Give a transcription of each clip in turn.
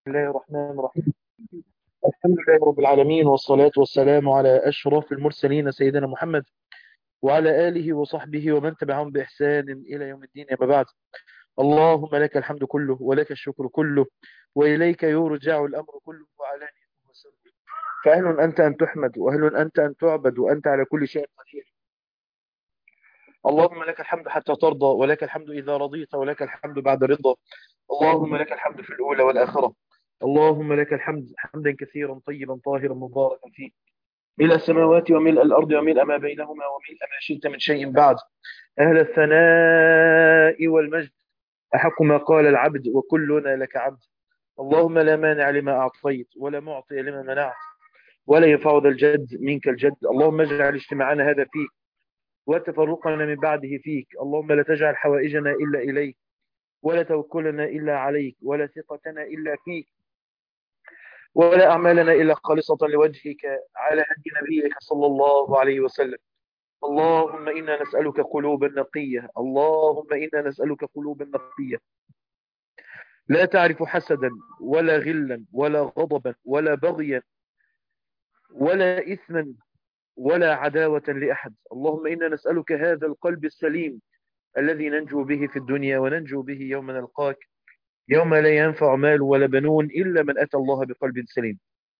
الله الرحمن الرحيم الحمد لله رب العالمين والصلاة والسلام على أشرف المرسلين سيدنا محمد وعلى آله وصحبه ومن تبعهم بإحسان إلى يوم الدين أما بعد اللهم لك الحمد كله ولك الشكر كله وإليك يرجع الأمر كله وعلانية وسر فأهل أنت أن تحمد وأهل أنت أن تعبد وأنت على كل شيء قدير اللهم لك الحمد حتى ترضى ولك الحمد إذا رضيت ولك الحمد بعد رضا اللهم لك الحمد في الأولى والآخرة اللهم لك الحمد حمدا كثيرا طيبا طاهرا مباركا فيه ملء السماوات وملء الأرض وملء ما بينهما وملء ما شئت من شيء بعد أهل الثناء والمجد أحق ما قال العبد وكلنا لك عبد اللهم لا مانع لما أعطيت ولا معطي لما منعت ولا ينفع ذا الجد منك الجد اللهم اجعل اجتماعنا هذا فيك وتفرقنا من بعده فيك اللهم لا تجعل حوائجنا إلا إليك ولا توكلنا إلا عليك ولا ثقتنا إلا فيك ولا أعمالنا إلا خالصة لوجهك على هدي نبيك صلى الله عليه وسلم اللهم إنا نسألك قلوبا نقية اللهم إنا نسألك قلوبا نقية لا تعرف حسدا ولا غلا ولا غضبا ولا بغيا ولا إثما ولا عداوة لأحد اللهم إنا نسألك هذا القلب السليم الذي ننجو به في الدنيا وننجو به يوم نلقاك يوم لا ينفع مال ولا بنون إلا من أتى الله بقلب سليم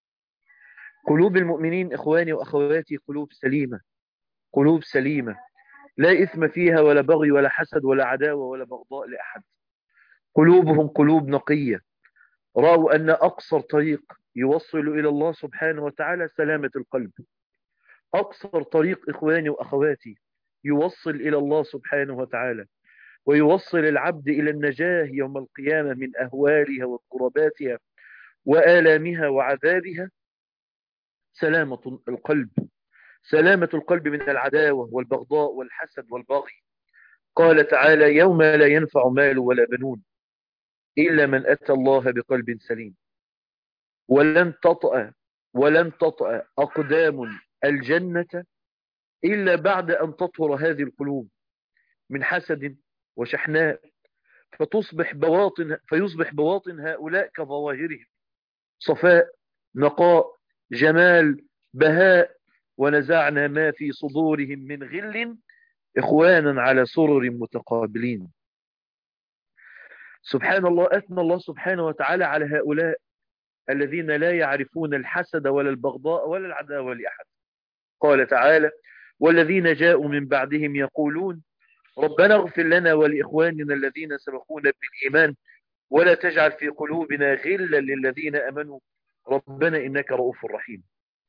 قلوب المؤمنين إخواني وأخواتي قلوب سليمة قلوب سليمة لا إثم فيها ولا بغي ولا حسد ولا عداوة ولا بغضاء لأحد قلوبهم قلوب نقية رأوا أن أقصر طريق يوصل إلى الله سبحانه وتعالى سلامة القلب أقصر طريق إخواني وأخواتي يوصل إلى الله سبحانه وتعالى ويوصل العبد إلى النجاة يوم القيامة من أهوالها واضطراباتها وآلامها وعذابها سلامة القلب سلامة القلب من العداوة والبغضاء والحسد والبغي قال تعالى يوم لا ينفع مال ولا بنون إلا من أتى الله بقلب سليم ولن تطأ ولن تطأ أقدام الجنة إلا بعد أن تطهر هذه القلوب من حسد وشحناء فتصبح بواطن فيصبح بواطن هؤلاء كظواهرهم صفاء نقاء جمال بهاء ونزعنا ما في صدورهم من غل إخوانا على سرر متقابلين سبحان الله أثنى الله سبحانه وتعالى على هؤلاء الذين لا يعرفون الحسد ولا البغضاء ولا العداوة لأحد قال تعالى والذين جاءوا من بعدهم يقولون ربنا اغفر لنا ولإخواننا الذين سبقونا بالإيمان ولا تجعل في قلوبنا غلا للذين أمنوا ربنا إنك رؤوف رحيم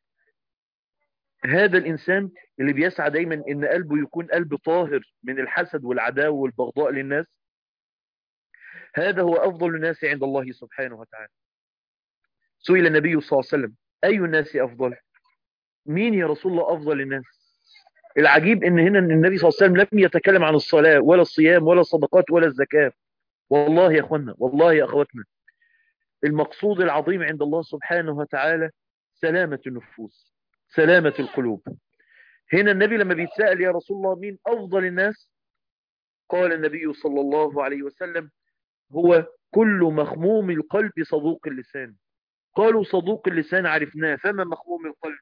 هذا الإنسان اللي بيسعى دايما إن قلبه يكون قلب طاهر من الحسد والعداوة والبغضاء للناس هذا هو أفضل الناس عند الله سبحانه وتعالى سئل النبي صلى الله عليه وسلم أي الناس أفضل مين يا رسول الله أفضل الناس العجيب ان هنا النبي صلى الله عليه وسلم لم يتكلم عن الصلاة ولا الصيام ولا الصدقات ولا الزكاة والله يا اخوانا والله يا اخواتنا المقصود العظيم عند الله سبحانه وتعالى سلامة النفوس سلامة القلوب هنا النبي لما بيتسأل يا رسول الله مين افضل الناس قال النبي صلى الله عليه وسلم هو كل مخموم القلب صدوق اللسان قالوا صدوق اللسان عرفناه فما مخموم القلب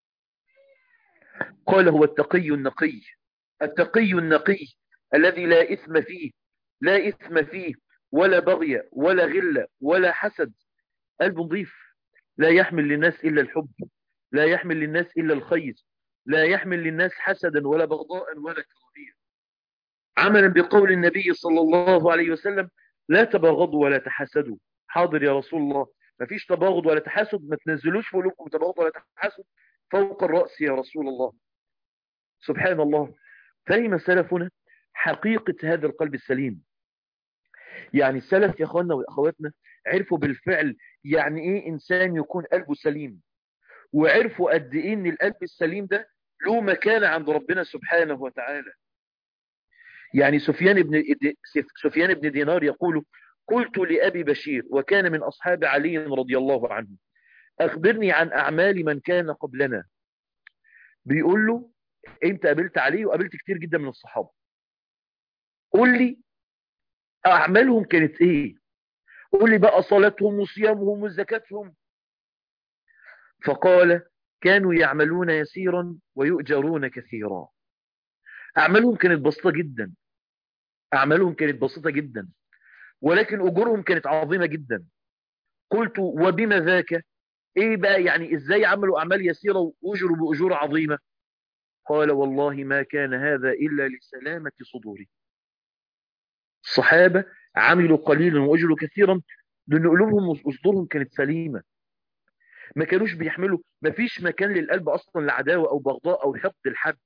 قال هو التقي النقي التقي النقي الذي لا إثم فيه لا إثم فيه ولا بغي ولا غل ولا حسد قلب نظيف لا يحمل للناس إلا الحب لا يحمل للناس إلا الخير لا يحمل للناس حسدا ولا بغضاء ولا كراهية عملا بقول النبي صلى الله عليه وسلم لا تباغضوا ولا تحسدوا حاضر يا رسول الله ما فيش تباغض ولا تحاسد ما تنزلوش في قلوبكم تباغض ولا تحاسد فوق الرأس يا رسول الله سبحان الله فهم سلفنا حقيقة هذا القلب السليم يعني السلف يا اخواننا واخواتنا عرفوا بالفعل يعني ايه انسان يكون قلبه سليم وعرفوا قد ايه ان القلب السليم ده له مكانة عند ربنا سبحانه وتعالى يعني سفيان بن سفيان بن دينار يقول قلت لأبي بشير وكان من أصحاب علي رضي الله عنه أخبرني عن أعمال من كان قبلنا بيقول له انت قابلت عليه وقابلت كتير جدا من الصحابة قول لي اعمالهم كانت ايه قول لي بقى صلاتهم وصيامهم وزكاتهم فقال كانوا يعملون يسيرا ويؤجرون كثيرا أعمالهم كانت بسيطة جدا أعمالهم كانت بسيطة جدا ولكن أجورهم كانت عظيمة جدا قلت وبما ذاك إيه بقى يعني إزاي عملوا أعمال يسيرة وأجروا بأجور عظيمة قال والله ما كان هذا إلا لسلامة صدوري الصحابة عملوا قليلا وأجروا كثيرا لأن قلوبهم وصدورهم كانت سليمة ما كانوش بيحملوا ما فيش مكان للقلب أصلا لعداوة أو بغضاء أو حقد الحد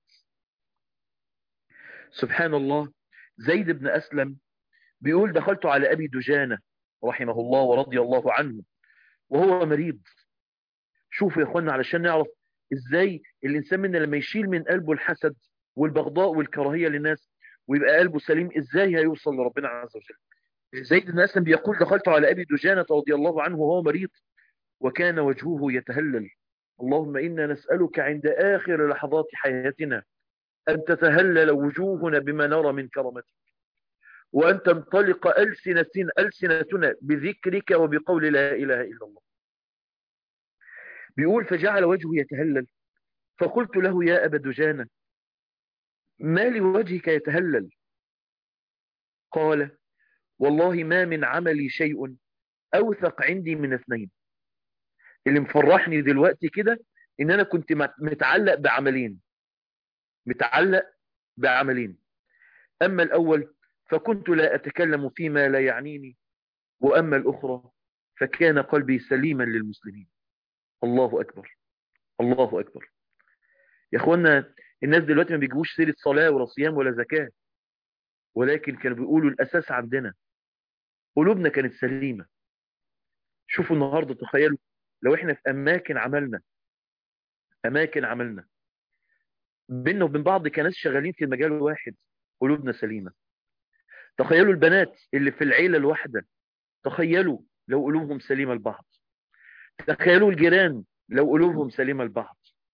سبحان الله زيد بن أسلم بيقول دخلت على أبي دجانة رحمه الله ورضي الله عنه وهو مريض شوفوا يا اخوانا علشان نعرف ازاي الانسان منا لما يشيل من قلبه الحسد والبغضاء والكراهية للناس ويبقى قلبه سليم ازاي هيوصل لربنا عز وجل زيد بن أسلم بيقول دخلت على أبي دجانة رضي الله عنه وهو مريض وكان وجهه يتهلل اللهم إنا نسألك عند آخر لحظات حياتنا أن تتهلل وجوهنا بما نرى من كرمتك وأن تنطلق ألسنتنا, ألسنتنا بذكرك وبقول لا إله إلا الله بيقول فجعل وجهه يتهلل فقلت له يا أبا دجانة ما لوجهك يتهلل قال والله ما من عملي شيء أوثق عندي من اثنين اللي مفرحني دلوقتي كده ان انا كنت متعلق بعملين متعلق بعملين اما الاول فكنت لا اتكلم فيما لا يعنيني واما الاخرى فكان قلبي سليما للمسلمين الله اكبر الله اكبر يا اخوانا الناس دلوقتي ما بيجيبوش سيره صلاه ولا صيام ولا زكاه ولكن كانوا بيقولوا الاساس عندنا قلوبنا كانت سليمه شوفوا النهارده تخيلوا لو احنا في اماكن عملنا اماكن عملنا بيننا وبين بعض كناس شغالين في مجال واحد قلوبنا سليمة تخيلوا البنات اللي في العيلة الواحدة تخيلوا لو قلوبهم سليمة لبعض تخيلوا الجيران لو قلوبهم سليمة لبعض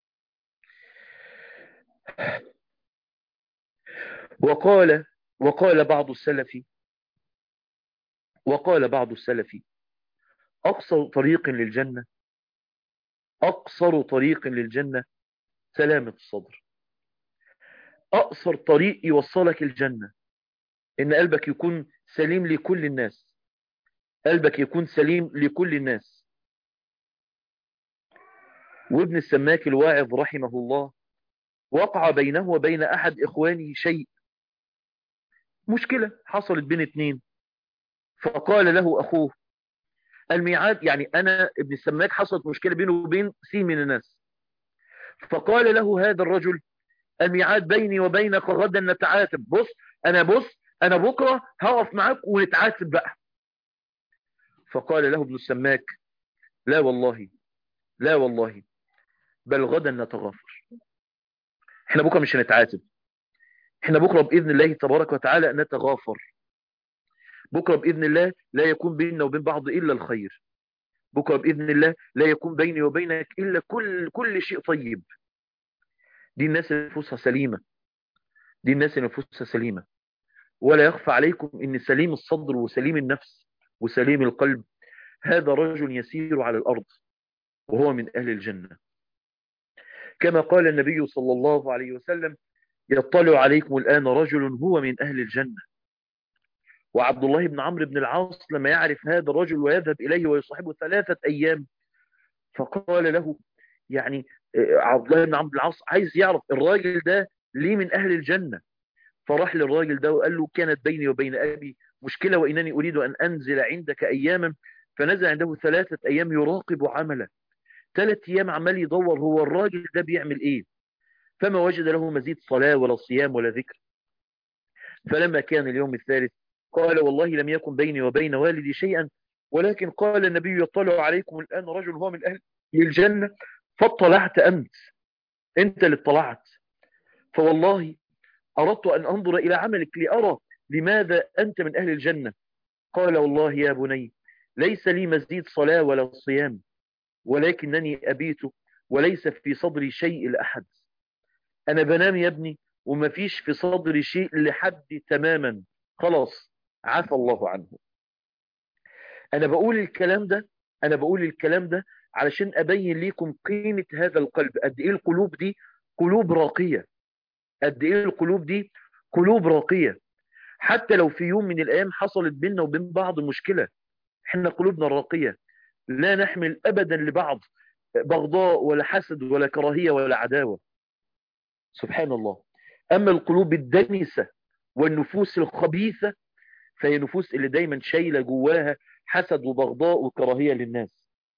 وقال وقال بعض السلف وقال بعض السلف أقصر طريق للجنة أقصر طريق للجنة سلامة الصدر أقصر طريق يوصلك الجنة إن قلبك يكون سليم لكل الناس قلبك يكون سليم لكل الناس وابن السماك الواعظ رحمه الله وقع بينه وبين أحد إخوانه شيء مشكلة حصلت بين اتنين فقال له أخوه الميعاد يعني أنا ابن السماك حصلت مشكلة بينه وبين سي من الناس فقال له هذا الرجل الميعاد بيني وبينك غدا نتعاتب بص أنا بص أنا بكرة هقف معاك ونتعاتب بقى فقال له ابن السماك لا والله لا والله بل غدا نتغافر احنا بكرة مش هنتعاتب احنا بكرة بإذن الله تبارك وتعالى نتغافر بكرة بإذن الله لا يكون بيننا وبين بعض إلا الخير بكرة بإذن الله لا يكون بيني وبينك إلا كل, كل شيء طيب دي الناس نفوسها سليمة دي الناس نفوسها سليمة ولا يخفى عليكم إن سليم الصدر وسليم النفس وسليم القلب هذا رجل يسير على الأرض وهو من أهل الجنة كما قال النبي صلى الله عليه وسلم يطلع عليكم الآن رجل هو من أهل الجنة وعبد الله بن عمرو بن العاص لما يعرف هذا الرجل ويذهب إليه ويصاحبه ثلاثة أيام فقال له يعني عبد الله بن عمرو بن العاص عايز يعرف الراجل ده ليه من أهل الجنة فراح للراجل ده وقال له كانت بيني وبين أبي مشكلة وإنني أريد أن أنزل عندك أياما فنزل عنده ثلاثة أيام يراقب عمله ثلاث أيام عمال يدور هو الراجل ده بيعمل إيه فما وجد له مزيد صلاة ولا صيام ولا ذكر فلما كان اليوم الثالث قال والله لم يكن بيني وبين والدي شيئا ولكن قال النبي يطلع عليكم الآن رجل هو من أهل الجنة فاطلعت أنت أنت اللي اطلعت فوالله أردت أن أنظر إلى عملك لأرى لماذا أنت من أهل الجنة قال والله يا بني ليس لي مزيد صلاة ولا صيام ولكنني أبيت وليس في صدري شيء لأحد أنا بنام يا ابني وما فيش في صدري شيء لحد تماما خلاص عفى الله عنه انا بقول الكلام ده انا بقول الكلام ده علشان ابين ليكم قيمة هذا القلب قد ايه القلوب دي قلوب راقية قد ايه القلوب دي قلوب راقية حتى لو في يوم من الايام حصلت بيننا وبين بعض مشكلة احنا قلوبنا راقية لا نحمل ابدا لبعض بغضاء ولا حسد ولا كراهية ولا عداوة سبحان الله اما القلوب الدنسة والنفوس الخبيثة فهي نفوس اللي دايما شايلة جواها حسد وبغضاء وكراهية للناس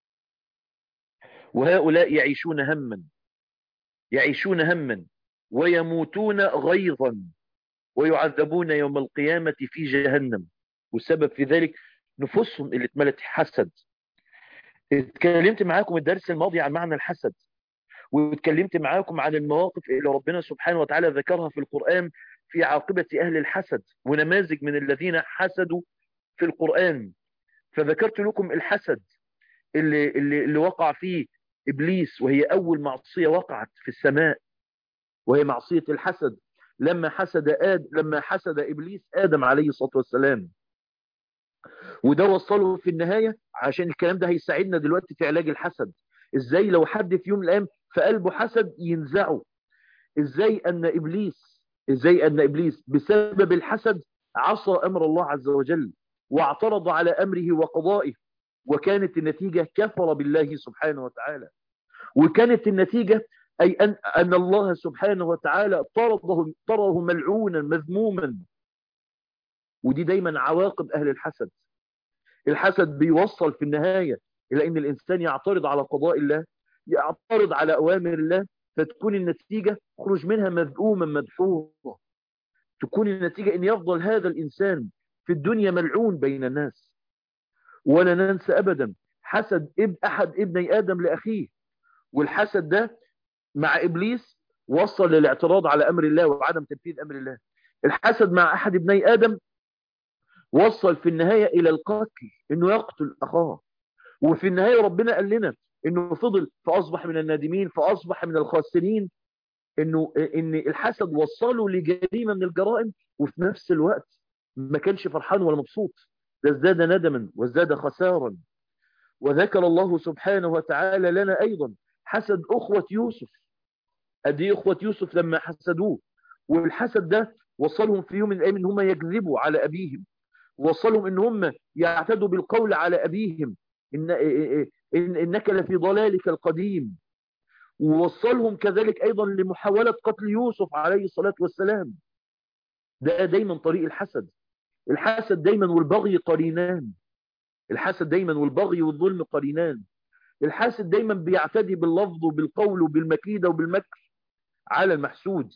وهؤلاء يعيشون هما يعيشون هما ويموتون غيظا ويعذبون يوم القيامة في جهنم والسبب في ذلك نفوسهم اللي اتملت حسد اتكلمت معاكم الدرس الماضي عن معنى الحسد واتكلمت معاكم عن المواقف اللي ربنا سبحانه وتعالى ذكرها في القرآن في عاقبة أهل الحسد ونماذج من الذين حسدوا في القرآن فذكرت لكم الحسد اللي, اللي, اللي وقع فيه إبليس وهي أول معصية وقعت في السماء وهي معصية الحسد لما حسد آد لما حسد إبليس آدم عليه الصلاة والسلام وده وصله في النهاية عشان الكلام ده هيساعدنا دلوقتي في علاج الحسد ازاي لو حد في يوم من الايام في قلبه حسد ينزعه ازاي ان ابليس ازاي ان ابليس بسبب الحسد عصى امر الله عز وجل واعترض على امره وقضائه وكانت النتيجة كفر بالله سبحانه وتعالى وكانت النتيجة أي أن, أن الله سبحانه وتعالى طرده, طرده ملعونا مذموما ودي دايما عواقب أهل الحسد الحسد بيوصل في النهاية إلى أن الإنسان يعترض على قضاء الله يعترض على أوامر الله فتكون النتيجة خروج منها مذءوما مدحورا تكون النتيجة أن يفضل هذا الإنسان في الدنيا ملعون بين الناس ولا ننسى أبدا حسد اب أحد ابني آدم لأخيه والحسد ده مع إبليس وصل للاعتراض على أمر الله وعدم تنفيذ أمر الله الحسد مع أحد ابني آدم وصل في النهاية إلى القتل إنه يقتل أخاه وفي النهاية ربنا قال لنا إنه فضل فأصبح من النادمين فأصبح من الخاسرين إنه إن الحسد وصله لجريمة من الجرائم وفي نفس الوقت ما كانش فرحان ولا مبسوط ده ازداد ندما وازداد خسارا وذكر الله سبحانه وتعالى لنا أيضا حسد أخوة يوسف أدي أخوة يوسف لما حسدوه والحسد ده وصلهم في يوم من الأيام إن هم يكذبوا على أبيهم وصلهم إن هم يعتدوا بالقول على أبيهم إن إن إنك لفي ضلالك القديم ووصلهم كذلك أيضا لمحاولة قتل يوسف عليه الصلاة والسلام ده دايما طريق الحسد الحسد دايما والبغي قرينان الحسد دايما والبغي والظلم قرينان الحاسد دايما بيعتدي باللفظ وبالقول وبالمكيدة وبالمكر على المحسود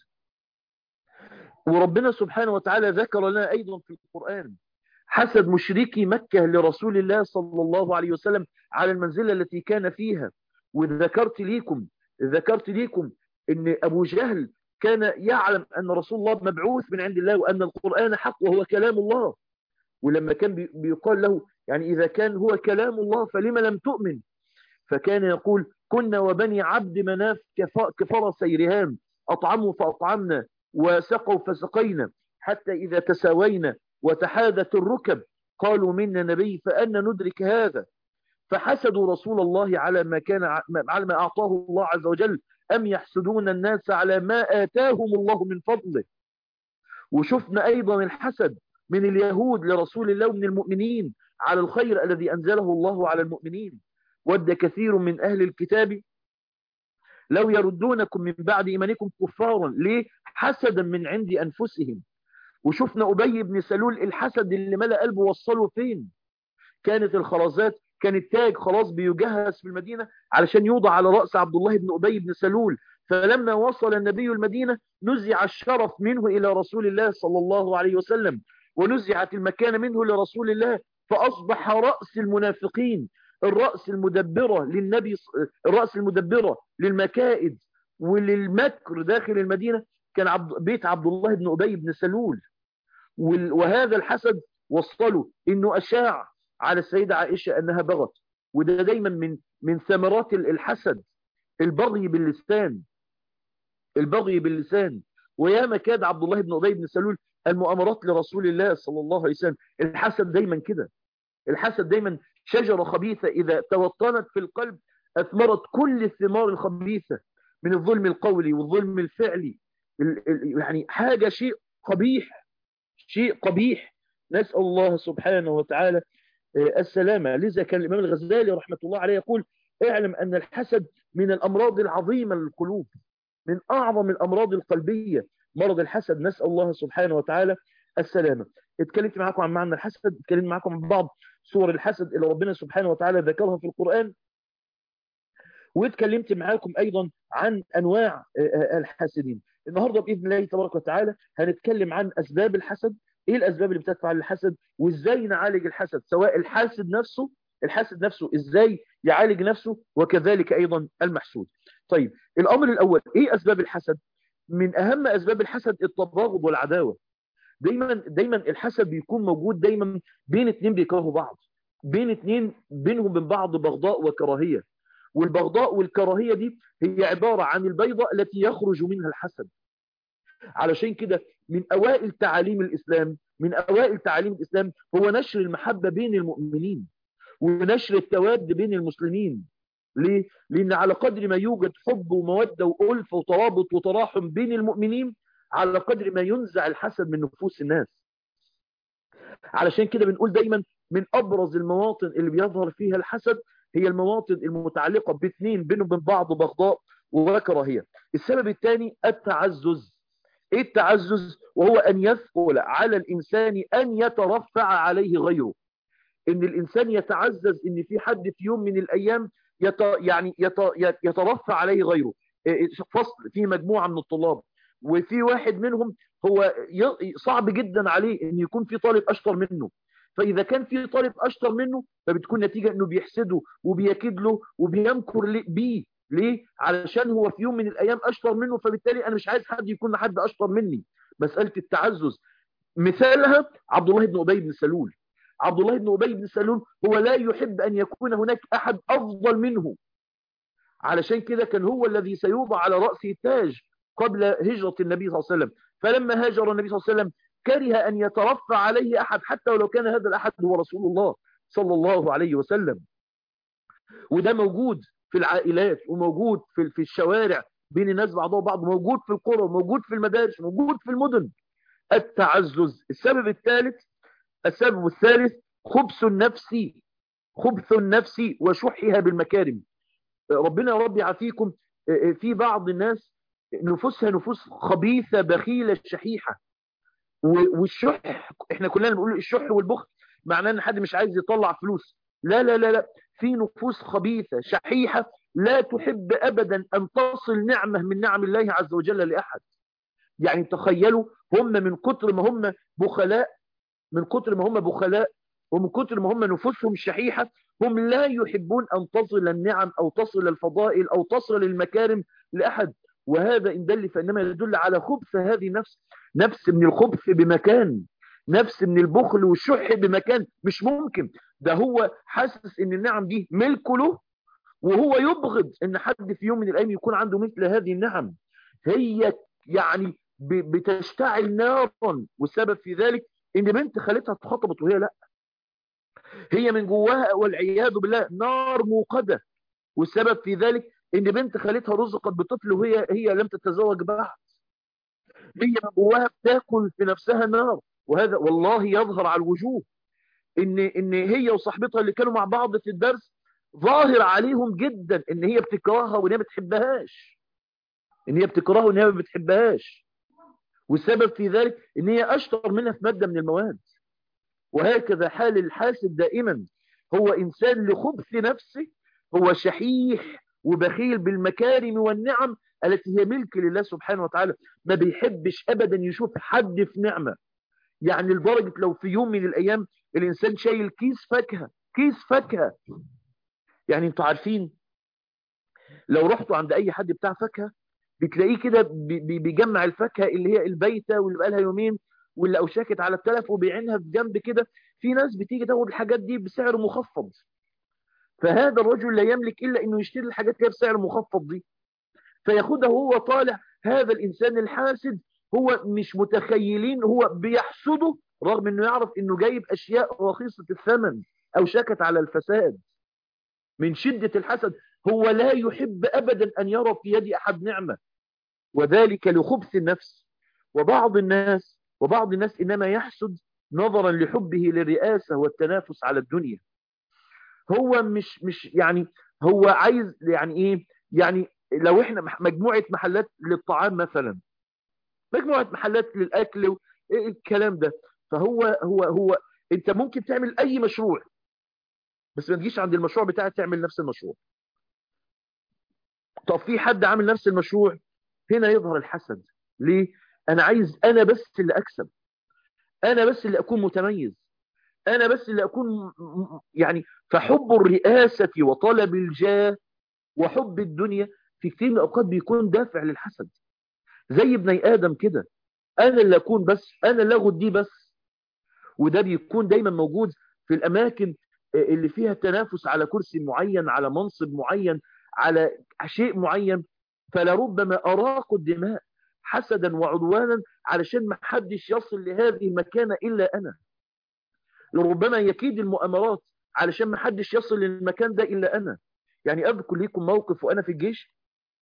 وربنا سبحانه وتعالى ذكر لنا أيضا في القرآن حسد مشركي مكة لرسول الله صلى الله عليه وسلم على المنزلة التي كان فيها وذكرت ليكم ذكرت ليكم ان أبو جهل كان يعلم أن رسول الله مبعوث من عند الله وأن القرآن حق وهو كلام الله ولما كان بيقال له يعني إذا كان هو كلام الله فلما لم تؤمن فكان يقول كنا وبني عبد مناف كفر سيرهام أطعموا فأطعمنا وسقوا فسقينا حتى إذا تساوينا وتحادت الركب قالوا منا نبي فأنا ندرك هذا فحسدوا رسول الله على ما كان على ما أعطاه الله عز وجل أم يحسدون الناس على ما آتاهم الله من فضله وشفنا أيضا الحسد من اليهود لرسول الله ومن المؤمنين على الخير الذي أنزله الله على المؤمنين ود كثير من أهل الكتاب لو يردونكم من بعد إيمانكم كفارا ليه حسدا من عند أنفسهم وشفنا أبي بن سلول الحسد اللي ملأ قلبه وصله فين كانت الخرازات كان التاج خلاص بيجهز في المدينة علشان يوضع على رأس عبد الله بن أبي بن سلول فلما وصل النبي المدينة نزع الشرف منه إلى رسول الله صلى الله عليه وسلم ونزعت المكان منه لرسول الله فأصبح رأس المنافقين الرأس المدبرة للنبي الرأس المدبرة للمكائد وللمكر داخل المدينة كان عبد بيت عبد الله بن أبي بن سلول وهذا الحسد وصله انه اشاع على السيدة عائشة انها بغت وده دايما من من ثمرات الحسد البغي باللسان البغي باللسان وياما كاد عبد الله بن أبي بن سلول المؤامرات لرسول الله صلى الله عليه وسلم الحسد دايما كده الحسد دايما شجرة خبيثة إذا توطنت في القلب أثمرت كل الثمار الخبيثة من الظلم القولي والظلم الفعلي يعني حاجة شيء قبيح شيء قبيح نسأل الله سبحانه وتعالى السلامة لذا كان الإمام الغزالي رحمة الله عليه يقول اعلم أن الحسد من الأمراض العظيمة للقلوب من أعظم الأمراض القلبية مرض الحسد نسأل الله سبحانه وتعالى السلامة اتكلمت معكم عن معنى الحسد اتكلمت معكم عن بعض صور الحسد اللي ربنا سبحانه وتعالى ذكرها في القرآن واتكلمت معاكم أيضا عن أنواع الحاسدين النهاردة بإذن الله تبارك وتعالى هنتكلم عن أسباب الحسد إيه الأسباب اللي بتدفع للحسد وإزاي نعالج الحسد سواء الحاسد نفسه الحاسد نفسه إزاي يعالج نفسه وكذلك أيضا المحسود طيب الأمر الأول إيه أسباب الحسد من أهم أسباب الحسد التباغض والعداوة دايما دايما الحسد بيكون موجود دايما بين اتنين بيكرهوا بعض بين اتنين بينهم وبين بعض بغضاء وكراهية والبغضاء والكراهية دي هي عبارة عن البيضة التي يخرج منها الحسد علشان كده من أوائل تعاليم الإسلام من أوائل تعاليم الإسلام هو نشر المحبة بين المؤمنين ونشر التواد بين المسلمين ليه؟ لأن على قدر ما يوجد حب ومودة وألف وترابط وتراحم بين المؤمنين على قدر ما ينزع الحسد من نفوس الناس علشان كده بنقول دايما من أبرز المواطن اللي بيظهر فيها الحسد هي المواطن المتعلقة باثنين بينهم وبين بعض بغضاء وكراهية السبب الثاني التعزز ايه التعزز وهو ان يثقل على الانسان ان يترفع عليه غيره ان الانسان يتعزز ان في حد في يوم من الايام يت يعني يت يترفع عليه غيره فصل في مجموعة من الطلاب وفي واحد منهم هو صعب جدا عليه ان يكون في طالب اشطر منه فاذا كان في طالب اشطر منه فبتكون نتيجة انه بيحسده وبيكيد له وبيمكر بيه ليه؟ علشان هو في يوم من الأيام أشطر منه فبالتالي أنا مش عايز حد يكون حد أشطر مني مسألة التعزز مثالها عبد الله بن أبي بن سلول عبد الله بن أبي بن سلول هو لا يحب أن يكون هناك أحد أفضل منه علشان كده كان هو الذي سيوضع على رأسه التاج قبل هجرة النبي صلى الله عليه وسلم فلما هاجر النبي صلى الله عليه وسلم كره أن يترفع عليه أحد حتى ولو كان هذا الأحد هو رسول الله صلى الله عليه وسلم وده موجود في العائلات وموجود في في الشوارع بين الناس بعضهم بعض موجود في القرى موجود في المدارس موجود في المدن التعزز السبب الثالث السبب الثالث خبث النفس خبث النفس وشحها بالمكارم ربنا يا رب يعافيكم في بعض الناس نفوسها نفوس خبيثة بخيلة شحيحة والشح احنا كلنا بنقول الشح والبخل معناه ان حد مش عايز يطلع فلوس لا لا لا لا في نفوس خبيثة شحيحة لا تحب أبدا أن تصل نعمة من نعم الله عز وجل لأحد يعني تخيلوا هم من كتر ما هم بخلاء من كتر ما هم بخلاء ومن كتر ما هم نفوسهم شحيحة هم لا يحبون أن تصل النعم أو تصل الفضائل أو تصل المكارم لأحد وهذا إن دل فإنما يدل على خبث هذه النفس نفس من الخبث بمكان نفس من البخل والشح بمكان مش ممكن ده هو حاسس ان النعم دي ملكه له وهو يبغض ان حد في يوم من الايام يكون عنده مثل هذه النعم هي يعني بتشتعل نارا والسبب في ذلك ان بنت خالتها اتخطبت وهي لا هي من جواها والعياذ بالله نار موقدة والسبب في ذلك ان بنت خالتها رزقت بطفل وهي هي لم تتزوج بعد هي من جواها بتاكل في نفسها نار وهذا والله يظهر على الوجوه ان ان هي وصاحبتها اللي كانوا مع بعض في الدرس ظاهر عليهم جدا ان هي بتكرهها وان هي ما بتحبهاش ان هي بتكرهها وان هي ما بتحبهاش والسبب في ذلك ان هي اشطر منها في ماده من المواد وهكذا حال الحاسد دائما هو انسان لخبث نفسه هو شحيح وبخيل بالمكارم والنعم التي هي ملك لله سبحانه وتعالى ما بيحبش ابدا يشوف حد في نعمه يعني لدرجة لو في يوم من الأيام الإنسان شايل كيس فاكهة كيس فاكهة يعني انتوا عارفين لو رحتوا عند أي حد بتاع فاكهة بتلاقيه كده بيجمع الفاكهة اللي هي البيتة واللي بقالها يومين واللي أوشكت على التلف وبيعينها في جنب كده في ناس بتيجي تاخد الحاجات دي بسعر مخفض فهذا الرجل لا يملك إلا أنه يشتري الحاجات دي بسعر مخفض دي فياخدها وهو طالع هذا الإنسان الحاسد هو مش متخيلين هو بيحسده رغم انه يعرف انه جايب اشياء رخيصة الثمن أو شكت على الفساد من شدة الحسد هو لا يحب أبدا أن يرى في يد أحد نعمة وذلك لخبث النفس وبعض الناس وبعض الناس إنما يحسد نظرا لحبه للرئاسة والتنافس على الدنيا هو مش مش يعني هو عايز يعني ايه يعني لو احنا مجموعة محلات للطعام مثلا مجموعة محلات للأكل الكلام ده فهو هو هو انت ممكن تعمل اي مشروع بس ما تجيش عند المشروع بتاعك تعمل نفس المشروع طب في حد عامل نفس المشروع هنا يظهر الحسد ليه انا عايز انا بس اللي اكسب انا بس اللي اكون متميز انا بس اللي اكون يعني فحب الرئاسة وطلب الجاه وحب الدنيا في كثير من الاوقات بيكون دافع للحسد زي ابن ادم كده انا اللي اكون بس انا اللي اخد دي بس وده بيكون دايما موجود في الاماكن اللي فيها تنافس على كرسي معين على منصب معين على شيء معين فلربما اراقوا الدماء حسدا وعدوانا علشان ما حدش يصل لهذه المكانة الا انا لربما يكيد المؤامرات علشان ما حدش يصل للمكان ده الا انا يعني اذكر ليكم موقف وانا في الجيش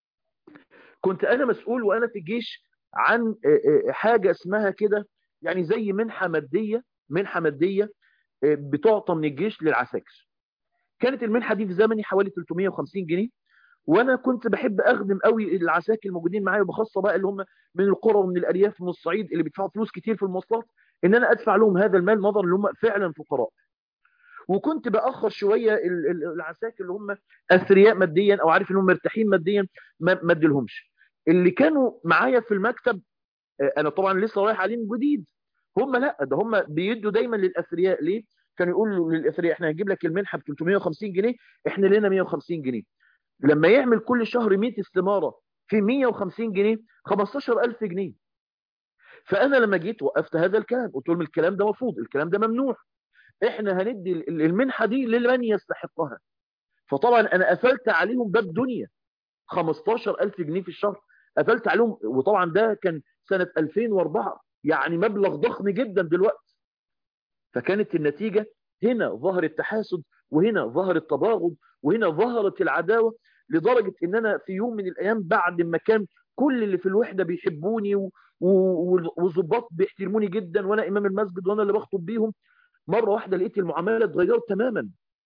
كنت انا مسؤول وانا في الجيش عن حاجة اسمها كده يعني زي منحة مادية منحة مادية بتعطى من الجيش للعساكر كانت المنحة دي في زمني حوالي 350 جنيه وانا كنت بحب اخدم قوي العساكر الموجودين معايا وبخاصه بقى اللي هم من القرى ومن الارياف من الصعيد اللي بيدفعوا فلوس كتير في المواصلات ان انا ادفع لهم هذا المال نظرا ان هم فعلا فقراء وكنت باخر شويه العساكر اللي هم اثرياء ماديا او عارف انهم مرتاحين ماديا ما اديلهمش اللي كانوا معايا في المكتب انا طبعا لسه رايح عليهم جديد هم لا ده هم بيدوا دايما للاثرياء ليه كانوا يقولوا للاثرياء احنا هنجيب لك المنحه ب 350 جنيه احنا لنا 150 جنيه لما يعمل كل شهر 100 استماره في 150 جنيه 15000 جنيه فانا لما جيت وقفت هذا الكلام قلت لهم الكلام ده مرفوض الكلام ده ممنوع احنا هندي المنحه دي لمن يستحقها فطبعا انا قفلت عليهم باب دنيا 15000 جنيه في الشهر قفلت عليهم وطبعا ده كان سنة 2004 يعني مبلغ ضخم جدا دلوقتي فكانت النتيجة هنا ظهر التحاسد وهنا ظهر التباغض وهنا ظهرت العداوة لدرجة ان انا في يوم من الايام بعد ما كان كل اللي في الوحدة بيحبوني وظباط بيحترموني جدا وانا امام المسجد وانا اللي بخطب بيهم مرة واحدة لقيت المعاملة اتغيرت تماما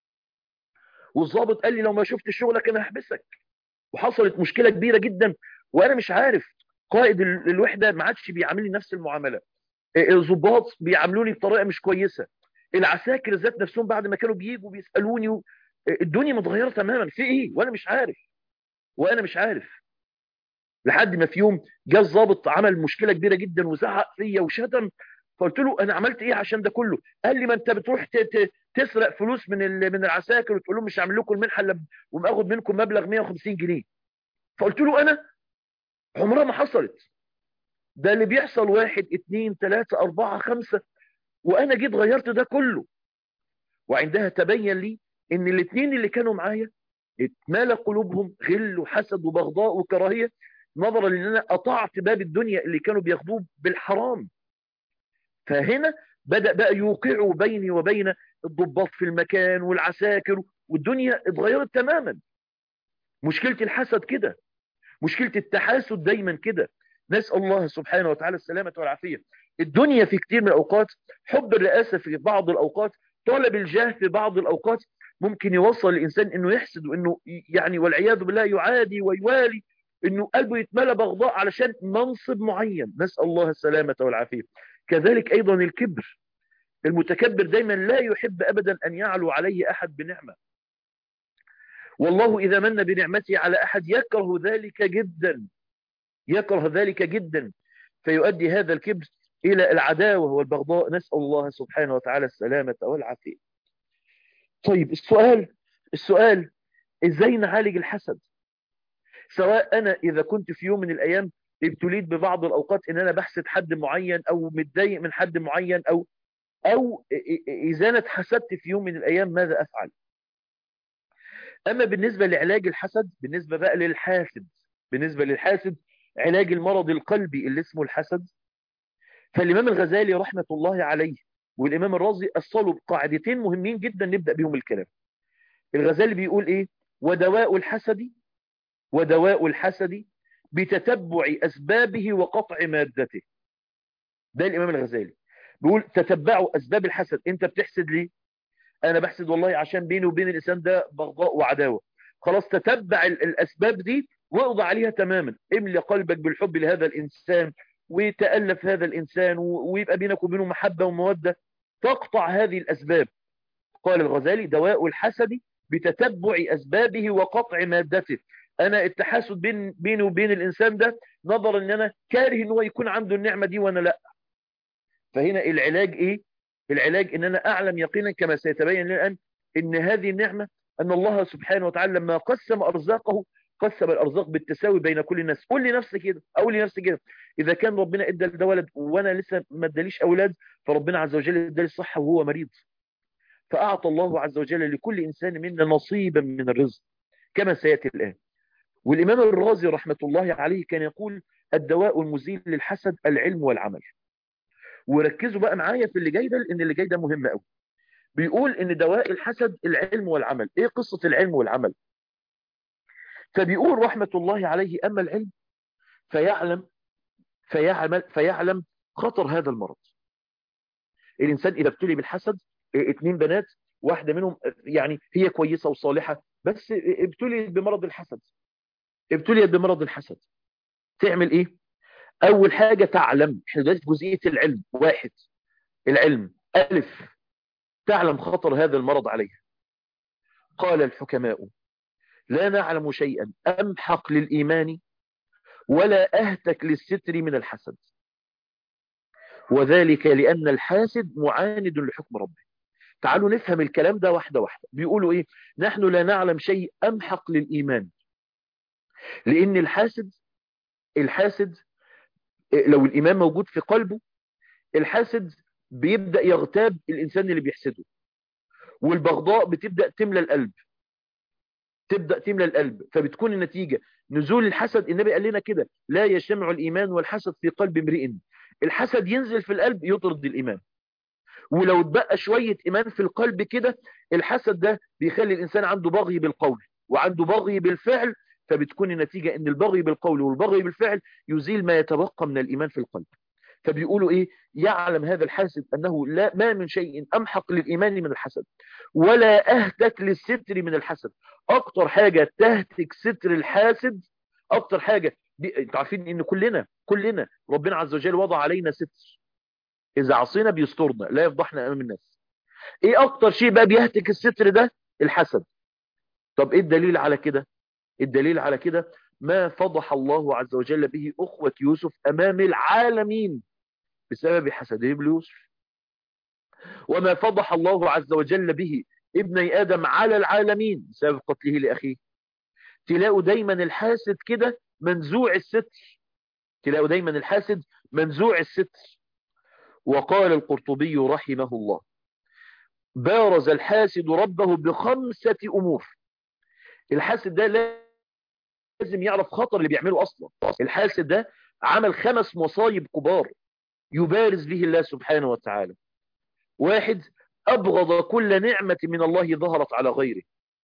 والظابط قال لي لو ما شفت شغلك انا هحبسك وحصلت مشكلة كبيرة جدا وانا مش عارف قائد الوحدة ما عادش بيعاملني نفس المعاملة الظباط بيعاملوني بطريقة مش كويسة العساكر ذات نفسهم بعد ما كانوا بيجوا بيسألوني و... الدنيا متغيرة تماما في ايه وانا مش عارف وانا مش عارف لحد ما في يوم جه الظابط عمل مشكلة كبيرة جدا وزعق فيا وشتم فقلت له انا عملت ايه عشان ده كله قال لي ما انت بتروح ت... ت... تسرق فلوس من ال... من العساكر وتقول لهم مش هعمل لكم المنحه الا وماخد منكم مبلغ 150 جنيه فقلت له انا عمرها ما حصلت ده اللي بيحصل واحد اتنين تلاتة اربعة خمسة وانا جيت غيرت ده كله وعندها تبين لي ان الاتنين اللي كانوا معايا اتمال قلوبهم غل وحسد وبغضاء وكراهية نظرا لان انا قطعت باب الدنيا اللي كانوا بياخدوه بالحرام فهنا بدأ بقى يوقعوا بيني وبين الضباط في المكان والعساكر والدنيا اتغيرت تماما مشكلة الحسد كده مشكلة التحاسد دايما كده نسأل الله سبحانه وتعالى السلامة والعافية الدنيا في كتير من الأوقات حب الرئاسة في بعض الأوقات طلب الجاه في بعض الأوقات ممكن يوصل الإنسان أنه يحسد وأنه يعني والعياذ بالله يعادي ويوالي أنه قلبه يتملى بغضاء علشان منصب معين نسأل الله السلامة والعافية كذلك أيضا الكبر المتكبر دايما لا يحب أبدا أن يعلو عليه أحد بنعمة والله إذا من بنعمته على أحد يكره ذلك جدا يكره ذلك جدا فيؤدي هذا الكبر إلى العداوة والبغضاء نسأل الله سبحانه وتعالى السلامة والعافية طيب السؤال السؤال إزاي نعالج الحسد سواء أنا إذا كنت في يوم من الأيام ابتليت ببعض الأوقات إن أنا بحسد حد معين أو متضايق من حد معين أو أو إذا أنا اتحسدت في يوم من الأيام ماذا أفعل أما بالنسبة لعلاج الحسد بالنسبة بقى للحاسد بالنسبة للحاسد علاج المرض القلبي اللي اسمه الحسد فالإمام الغزالي رحمة الله عليه والإمام الرازي أصلوا بقاعدتين مهمين جدا نبدأ بهم الكلام الغزالي بيقول إيه ودواء الحسد ودواء الحسد بتتبع أسبابه وقطع مادته ده الإمام الغزالي بيقول تتبعوا أسباب الحسد أنت بتحسد ليه أنا بحسد والله عشان بيني وبين الإنسان ده بغضاء وعداوة خلاص تتبع الأسباب دي واقضى عليها تماما املي قلبك بالحب لهذا الإنسان وتألف هذا الإنسان ويبقى بينك وبينه محبة ومودة تقطع هذه الأسباب قال الغزالي دواء الحسد بتتبع أسبابه وقطع مادته أنا التحاسد بين بيني وبين الإنسان ده نظرا أن أنا كاره أنه يكون عنده النعمة دي وأنا لا فهنا العلاج إيه العلاج أن أنا أعلم يقينا كما سيتبين لنا الآن أن هذه النعمة أن الله سبحانه وتعالى لما قسم أرزاقه قسم الأرزاق بالتساوي بين كل الناس قول لنفسك كده أقول لنفسي كده إذا كان ربنا إدى ده ولد وأنا لسه ما اداليش أولاد فربنا عز وجل ادالي الصحة وهو مريض فأعطى الله عز وجل لكل إنسان منا نصيبا من الرزق كما سيأتي الآن والإمام الرازي رحمة الله عليه كان يقول الدواء المزيل للحسد العلم والعمل وركزوا بقى معايا في اللي جاي ده لأن اللي جاي ده مهم قوي بيقول ان دواء الحسد العلم والعمل ايه قصة العلم والعمل فبيقول رحمة الله عليه اما العلم فيعلم فيعمل فيعلم خطر هذا المرض الانسان اذا ابتلي بالحسد اتنين بنات واحدة منهم يعني هي كويسة وصالحة بس ابتليت بمرض الحسد ابتليت بمرض الحسد تعمل ايه اول حاجة تعلم احنا دلوقتي في جزئية العلم واحد العلم الف تعلم خطر هذا المرض عليها قال الحكماء لا نعلم شيئا أمحق للإيمان ولا أهتك للستر من الحسد وذلك لأن الحاسد معاند لحكم ربه تعالوا نفهم الكلام ده واحدة واحدة بيقولوا إيه نحن لا نعلم شيء أمحق للإيمان لأن الحاسد الحاسد لو الإيمان موجود في قلبه الحاسد بيبدأ يغتاب الإنسان اللي بيحسده والبغضاء بتبدأ تملى القلب تبدأ تملى القلب فبتكون النتيجة نزول الحسد النبي قال لنا كده لا يجتمع الإيمان والحسد في قلب امرئ الحسد ينزل في القلب يطرد الإيمان ولو اتبقى شوية إيمان في القلب كده الحسد ده بيخلي الإنسان عنده بغي بالقول وعنده بغي بالفعل فبتكون النتيجة ان البغي بالقول والبغي بالفعل يزيل ما يتبقى من الإيمان في القلب فبيقولوا ايه يعلم هذا الحاسد انه لا ما من شيء امحق للايمان من الحسد ولا اهتك للستر من الحسد اكتر حاجة تهتك ستر الحاسد اكتر حاجة انتوا عارفين ان كلنا كلنا ربنا عز وجل وضع علينا ستر اذا عصينا بيسترنا لا يفضحنا امام الناس ايه اكتر شيء بقى بيهتك الستر ده الحسد طب ايه الدليل على كده الدليل على كده ما فضح الله عز وجل به اخوة يوسف امام العالمين بسبب حسده ليوسف وما فضح الله عز وجل به ابني آدم على العالمين بسبب قتله لأخيه تلاقوا دايما الحاسد كده منزوع الستر تلاقوا دايما الحاسد منزوع الستر وقال القرطبي رحمه الله بارز الحاسد ربه بخمسة أمور الحاسد ده لازم يعرف خطر اللي بيعمله أصلا الحاسد ده عمل خمس مصايب كبار يبارز به الله سبحانه وتعالى واحد أبغض كل نعمة من الله ظهرت على غيره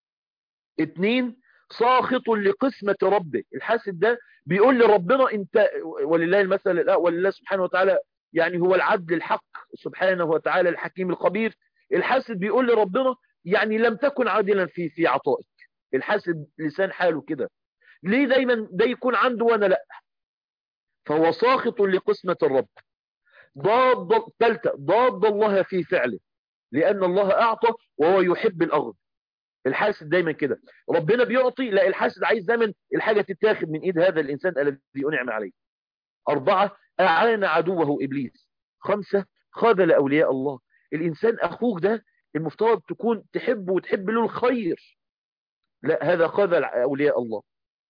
اثنين ساخط لقسمة ربه الحاسد ده بيقول لربنا انت ولله المثل لا ولله سبحانه وتعالى يعني هو العدل الحق سبحانه وتعالى الحكيم الخبير الحاسد بيقول لربنا يعني لم تكن عادلا في في عطائك الحاسد لسان حاله كده ليه دايما ده يكون عنده وانا لا فهو ساخط لقسمة الرب ضاد ثالثة ضاد الله في فعله لأن الله أعطى وهو يحب الأغض الحاسد دايما كده ربنا بيعطي لا الحاسد عايز دايما الحاجة تتاخد من إيد هذا الإنسان الذي أنعم عليه أربعة أعان عدوه إبليس خمسة خاذل أولياء الله الإنسان أخوك ده المفترض تكون تحبه وتحب له الخير لا هذا خاذل أولياء الله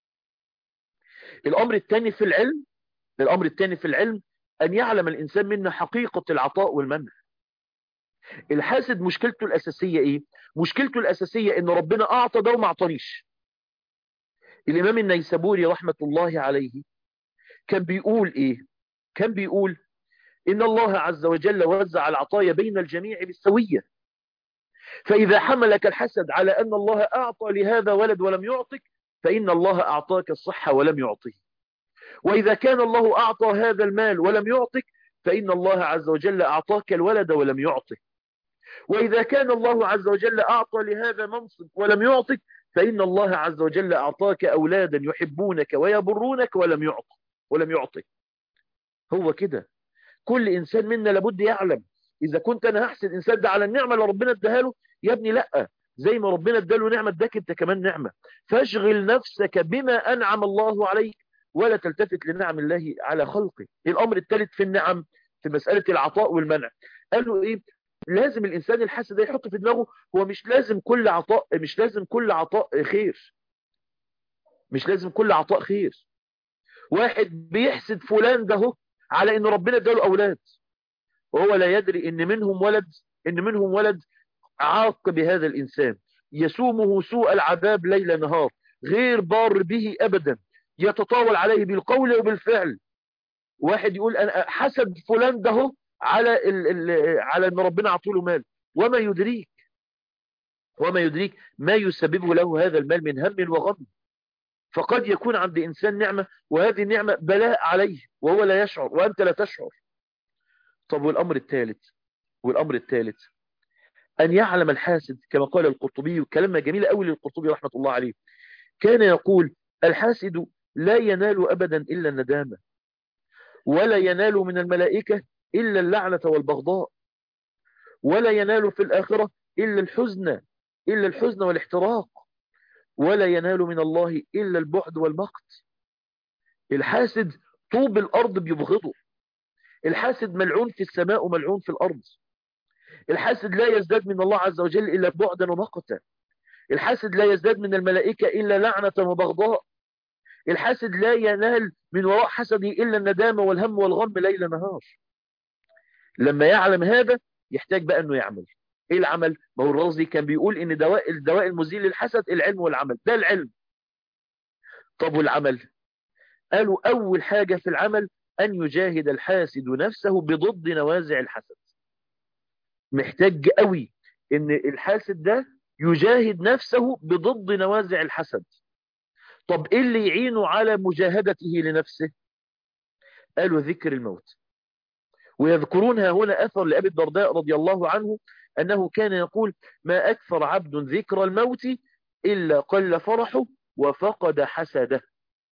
الأمر الثاني في العلم الأمر الثاني في العلم أن يعلم الإنسان منا حقيقة العطاء والمنع الحاسد مشكلته الأساسية إيه؟ مشكلته الأساسية إن ربنا أعطى ده وما أعطانيش الإمام النيسابوري رحمة الله عليه كان بيقول إيه؟ كان بيقول إن الله عز وجل وزع العطايا بين الجميع بالسوية فإذا حملك الحسد على أن الله أعطى لهذا ولد ولم يعطك فإن الله أعطاك الصحة ولم يعطه وإذا كان الله أعطى هذا المال ولم يعطك فإن الله عز وجل أعطاك الولد ولم يعطه وإذا كان الله عز وجل أعطى لهذا منصب ولم يعطك فإن الله عز وجل أعطاك أولادا يحبونك ويبرونك ولم يعطي ولم يعطي هو كده كل إنسان منا لابد يعلم إذا كنت أنا هحسد إنسان ده على النعمة اللي ربنا اداها له يا ابني لأ زي ما ربنا اداله نعمة اداك انت كمان نعمة فاشغل نفسك بما أنعم الله عليك ولا تلتفت لنعم الله على خلقه الأمر الثالث في النعم في مسألة العطاء والمنع قالوا إيه لازم الإنسان الحاسد ده يحط في دماغه هو مش لازم كل عطاء مش لازم كل عطاء خير مش لازم كل عطاء خير واحد بيحسد فلان ده هو على ان ربنا اداله اولاد وهو لا يدري ان منهم ولد ان منهم ولد عاق بهذا الانسان يسومه سوء العذاب ليل نهار غير بار به ابدا يتطاول عليه بالقول وبالفعل واحد يقول انا حسد فلان ده هو على ال ال على ان ربنا عطوله مال وما يدريك وما يدريك ما يسببه له هذا المال من هم وغم فقد يكون عند إنسان نعمة وهذه النعمة بلاء عليه وهو لا يشعر وأنت لا تشعر طب والأمر الثالث والأمر الثالث أن يعلم الحاسد كما قال القرطبي كلمة جميلة أوي للقرطبي رحمة الله عليه كان يقول الحاسد لا ينال أبدا إلا الندامة ولا ينال من الملائكة إلا اللعنة والبغضاء ولا ينال في الآخرة إلا الحزن إلا الحزن والاحتراق ولا ينال من الله إلا البعد والمقت الحاسد طوب الأرض بيبغضه الحاسد ملعون في السماء وملعون في الأرض الحاسد لا يزداد من الله عز وجل إلا بعدا ومقتا الحاسد لا يزداد من الملائكة إلا لعنة وبغضاء الحاسد لا ينال من وراء حسده إلا الندامة والهم والغم ليل نهار لما يعلم هذا يحتاج بقى أنه يعمل ايه العمل ما هو الرازي كان بيقول ان دواء الدواء المزيل للحسد العلم والعمل ده العلم طب والعمل قالوا اول حاجة في العمل ان يجاهد الحاسد نفسه بضد نوازع الحسد محتاج قوي ان الحاسد ده يجاهد نفسه بضد نوازع الحسد طب ايه اللي يعينه على مجاهدته لنفسه قالوا ذكر الموت ويذكرونها هنا أثر لأبي الدرداء رضي الله عنه أنه كان يقول ما أكثر عبد ذكر الموت إلا قل فرحه وفقد حسده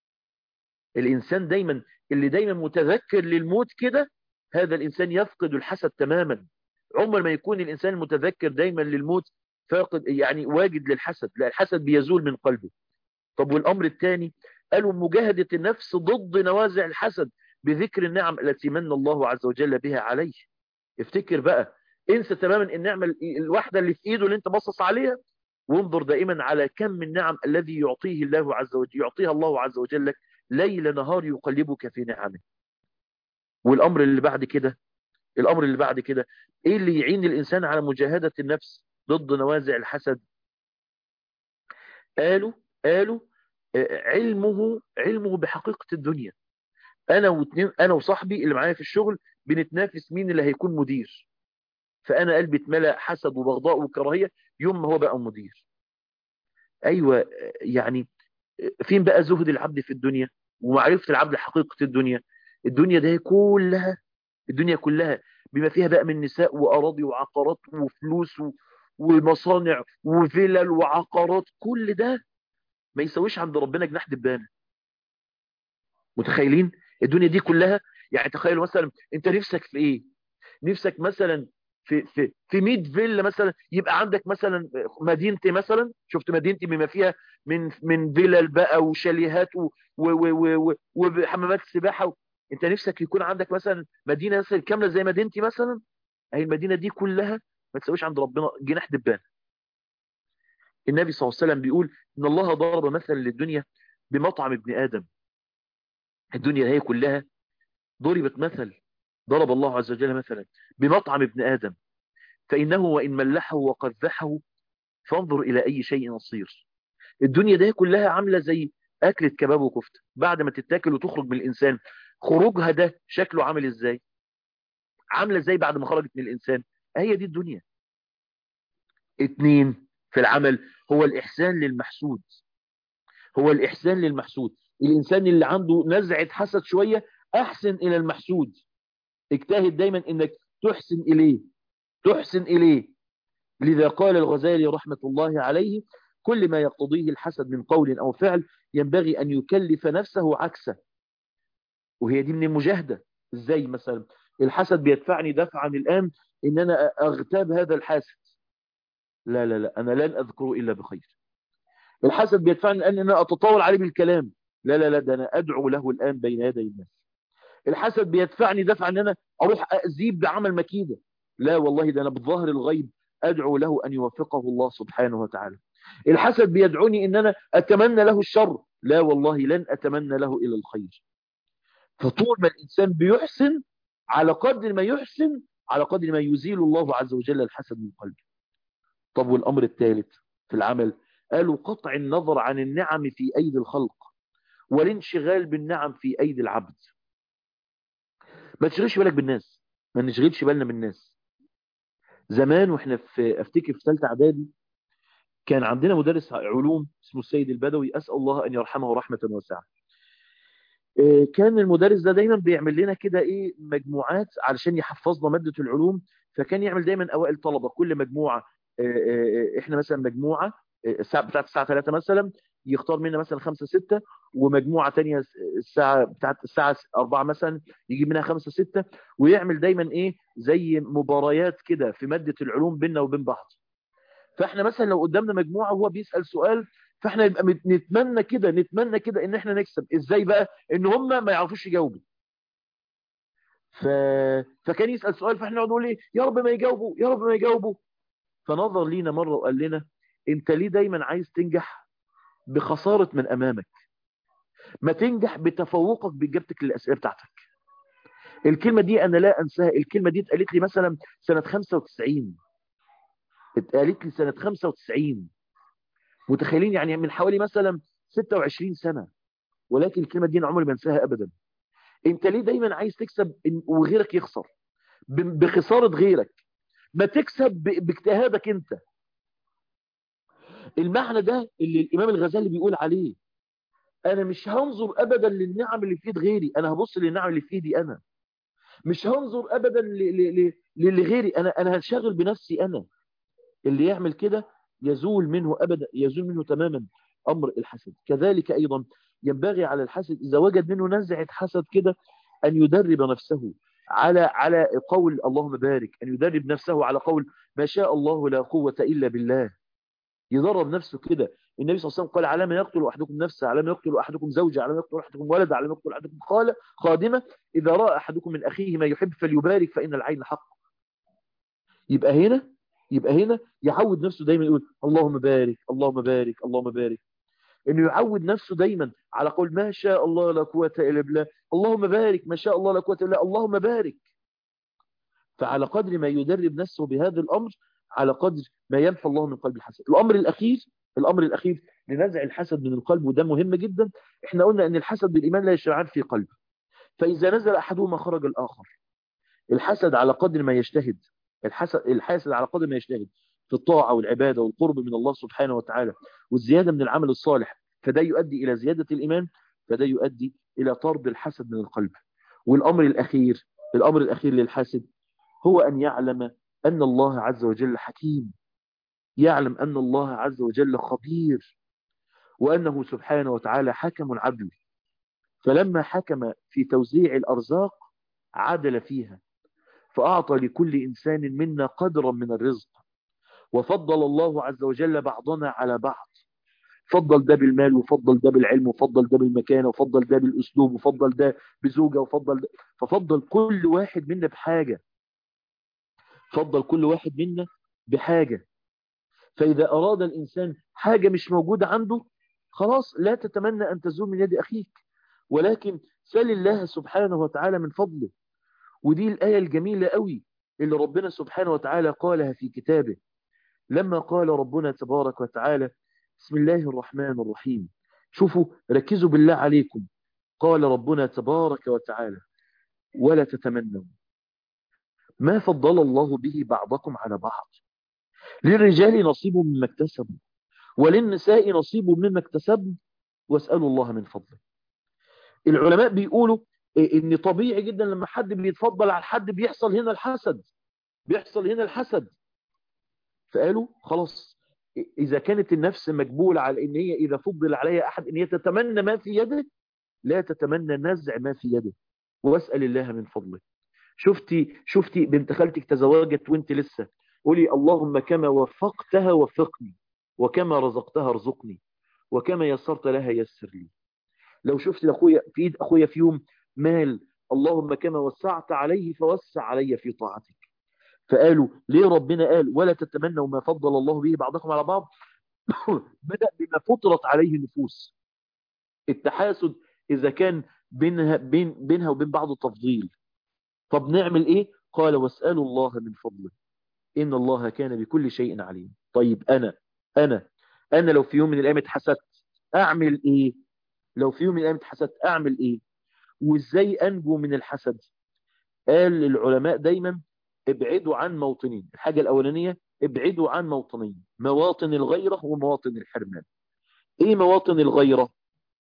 الإنسان دايما اللي دايما متذكر للموت كده هذا الإنسان يفقد الحسد تماما عمر ما يكون الإنسان المتذكر دايما للموت فاقد يعني واجد للحسد لا الحسد بيزول من قلبه طب والأمر الثاني قالوا مجاهدة النفس ضد نوازع الحسد بذكر النعم التي من الله عز وجل بها عليه افتكر بقى انسى تماما النعمة الواحدة اللي في ايده اللي انت بصص عليها وانظر دائما على كم من نعم الذي يعطيه الله عز وجل يعطيها الله عز وجل لك ليل نهار يقلبك في نعمه والامر اللي بعد كده الامر اللي بعد كده ايه اللي يعين الانسان على مجاهدة النفس ضد نوازع الحسد قالوا قالوا علمه علمه بحقيقة الدنيا انا واثنين انا وصاحبي اللي معايا في الشغل بنتنافس مين اللي هيكون مدير فانا قلبي اتملى حسد وبغضاء وكراهيه يوم ما هو بقى مدير ايوه يعني فين بقى زهد العبد في الدنيا ومعرفه العبد حقيقه الدنيا الدنيا ده كلها الدنيا كلها بما فيها بقى من نساء واراضي وعقارات وفلوس ومصانع وفلل وعقارات كل ده ما يسويش عند ربنا جناح دبانه متخيلين الدنيا دي كلها يعني تخيلوا مثلا انت نفسك في ايه نفسك مثلا في في في 100 فيلا مثلا يبقى عندك مثلا مدينتي مثلا شفت مدينتي بما فيها من من فيلل بقى وشاليهات وحمامات سباحه انت نفسك يكون عندك مثلا مدينه مثلا كامله زي مدينتي مثلا اهي المدينه دي كلها ما تسويش عند ربنا جناح دبان النبي صلى الله عليه وسلم بيقول ان الله ضرب مثلا للدنيا بمطعم ابن ادم الدنيا هي كلها ضربت مثل ضرب الله عز وجل مثلا بمطعم ابن آدم فإنه وإن ملحه وقذحه فانظر إلى أي شيء نصير الدنيا ده كلها عاملة زي أكلة كباب وكفتة بعد ما تتاكل وتخرج من الإنسان خروجها ده شكله عامل إزاي عاملة ازاي بعد ما خرجت من الإنسان هي دي الدنيا اتنين في العمل هو الإحسان للمحسود هو الإحسان للمحسود الإنسان اللي عنده نزعة حسد شوية أحسن إلى المحسود اجتهد دايما إنك تحسن إليه تحسن إليه لذا قال الغزالي رحمة الله عليه كل ما يقتضيه الحسد من قول أو فعل ينبغي أن يكلف نفسه عكسه وهي دي من المجاهدة ازاي مثلا الحسد بيدفعني دفعا الآن إن أنا أغتاب هذا الحاسد لا لا لا أنا لن أذكره إلا بخير الحسد بيدفعني الآن أن أنا أتطاول عليه بالكلام لا لا لا ده أنا أدعو له الآن بين يدي الناس الحسد بيدفعني دفعا أن أنا أروح أزيب بعمل مكيدة لا والله ده أنا بظاهر الغيب أدعو له أن يوفقه الله سبحانه وتعالى الحسد بيدعوني أن أنا أتمنى له الشر لا والله لن أتمنى له إلى الخير فطول ما الإنسان بيحسن على قدر ما يحسن على قدر ما يزيل الله عز وجل الحسد من قلبه طب والأمر الثالث في العمل قالوا قطع النظر عن النعم في أيدي الخلق والانشغال بالنعم في أيدي العبد ما تشغلش بالك بالناس ما نشغلش بالنا بالناس زمان واحنا في افتكر في ثالثه اعدادي كان عندنا مدرس علوم اسمه السيد البدوي اسال الله ان يرحمه رحمه واسعه كان المدرس ده دايما بيعمل لنا كده ايه مجموعات علشان يحفظنا ماده العلوم فكان يعمل دايما اوائل طلبه كل مجموعه احنا مثلا مجموعه الساعه بتاعت الساعه 3 مثلا يختار منا مثلا 5 6 ومجموعه ثانيه الساعه بتاعت الساعه 4 مثلا يجيب منها 5 6 ويعمل دايما ايه زي مباريات كده في ماده العلوم بيننا وبين بعض فاحنا مثلا لو قدامنا مجموعه وهو بيسال سؤال فاحنا يبقى نتمنى كده نتمنى كده ان احنا نكسب ازاي بقى ان هم ما يعرفوش يجاوبوا ف... فكان يسال سؤال فاحنا نقعد نقول ايه يا رب ما يجاوبوا يا رب ما يجاوبوا فنظر لينا مره وقال لنا انت ليه دايما عايز تنجح بخساره من امامك ما تنجح بتفوقك باجابتك للاسئله بتاعتك الكلمه دي انا لا انساها الكلمه دي اتقالت لي مثلا سنه 95 اتقالت لي سنه 95 متخيلين يعني من حوالي مثلا 26 سنة ولكن الكلمة دي أنا عمري ما انساها أبدا انت ليه دايما عايز تكسب وغيرك يخسر بخسارة غيرك ما تكسب باجتهادك انت المعنى ده اللي الإمام الغزالي بيقول عليه أنا مش هنظر أبدا للنعم اللي في إيد غيري أنا هبص للنعم اللي في إيدي أنا مش هنظر أبدا لغيري أنا أنا هنشغل بنفسي أنا اللي يعمل كده يزول منه أبدا يزول منه تماما أمر الحسد كذلك أيضا ينبغي على الحسد إذا وجد منه نزعة حسد كده أن يدرب نفسه على على قول اللهم بارك أن يدرب نفسه على قول ما شاء الله لا قوة إلا بالله يدرب نفسه كده النبي صلى الله عليه وسلم قال على ما يقتل أحدكم نفسه على ما يقتل أحدكم زوجه على ما يقتل أحدكم ولد على ما يقتل أحدكم خالة خادمة إذا رأى أحدكم من أخيه ما يحب فليبارك فإن العين حق يبقى هنا يبقى هنا يعود نفسه دايما يقول اللهم بارك اللهم بارك اللهم بارك انه يعود نفسه دايما على قول ما شاء الله لا قوه الا بالله اللهم بارك ما شاء الله لا قوه الا اللهم بارك فعلى قدر ما يدرب نفسه بهذا الامر على قدر ما يمحو الله من قلب الحسد الامر الاخير الامر الاخير لنزع الحسد من القلب وده مهم جدا احنا قلنا ان الحسد بالايمان لا يشرعان في قلب فاذا نزل احدهما خرج الاخر الحسد على قدر ما يجتهد الحسد الحاسد على قدر ما يجتهد في الطاعة والعبادة والقرب من الله سبحانه وتعالى والزيادة من العمل الصالح فده يؤدي إلى زيادة الإيمان فده يؤدي إلى طرد الحسد من القلب والأمر الأخير الأمر الأخير للحاسد هو أن يعلم أن الله عز وجل حكيم يعلم أن الله عز وجل خبير وأنه سبحانه وتعالى حكم عدل فلما حكم في توزيع الأرزاق عدل فيها فأعطى لكل إنسان منا قدرا من الرزق وفضل الله عز وجل بعضنا على بعض فضل ده بالمال وفضل ده بالعلم وفضل ده بالمكانة وفضل ده بالأسلوب وفضل ده بزوجة وفضل ده ففضل كل واحد منا بحاجة فضل كل واحد منا بحاجة فإذا أراد الإنسان حاجة مش موجودة عنده خلاص لا تتمنى أن تزول من يد أخيك ولكن سل الله سبحانه وتعالى من فضله ودي الآية الجميلة قوي اللي ربنا سبحانه وتعالى قالها في كتابه لما قال ربنا تبارك وتعالى بسم الله الرحمن الرحيم شوفوا ركزوا بالله عليكم قال ربنا تبارك وتعالى ولا تتمنوا ما فضل الله به بعضكم على بعض للرجال نصيب مما اكتسبوا وللنساء نصيب مما اكتسبوا واسألوا الله من فضله العلماء بيقولوا ان طبيعي جدا لما حد بيتفضل على حد بيحصل هنا الحسد بيحصل هنا الحسد فقالوا خلاص اذا كانت النفس مجبولة على ان هي اذا فضل عليها احد ان هي تتمنى ما في يده لا تتمنى نزع ما في يده واسأل الله من فضله شفتي شفتي بنت خالتك تزوجت وانت لسه قولي اللهم كما وفقتها وفقني وكما رزقتها ارزقني وكما يسرت لها يسر لي لو شفت اخويا في ايد اخويا في يوم مال اللهم كما وسعت عليه فوسع علي في طاعتك فقالوا ليه ربنا قال ولا تتمنوا ما فضل الله به بعضكم على بعض بدأ بما فطرت عليه النفوس التحاسد إذا كان بينها, بين بينها وبين بعض تفضيل طب نعمل إيه قال واسألوا الله من فضله إن الله كان بكل شيء عليم طيب أنا أنا أنا لو في يوم من الأيام اتحسدت أعمل إيه لو في يوم من الأيام اتحسدت أعمل إيه وإزاي أنجو من الحسد قال العلماء دايما ابعدوا عن موطنين الحاجة الأولانية ابعدوا عن موطنين مواطن الغيرة ومواطن الحرمان ايه مواطن الغيرة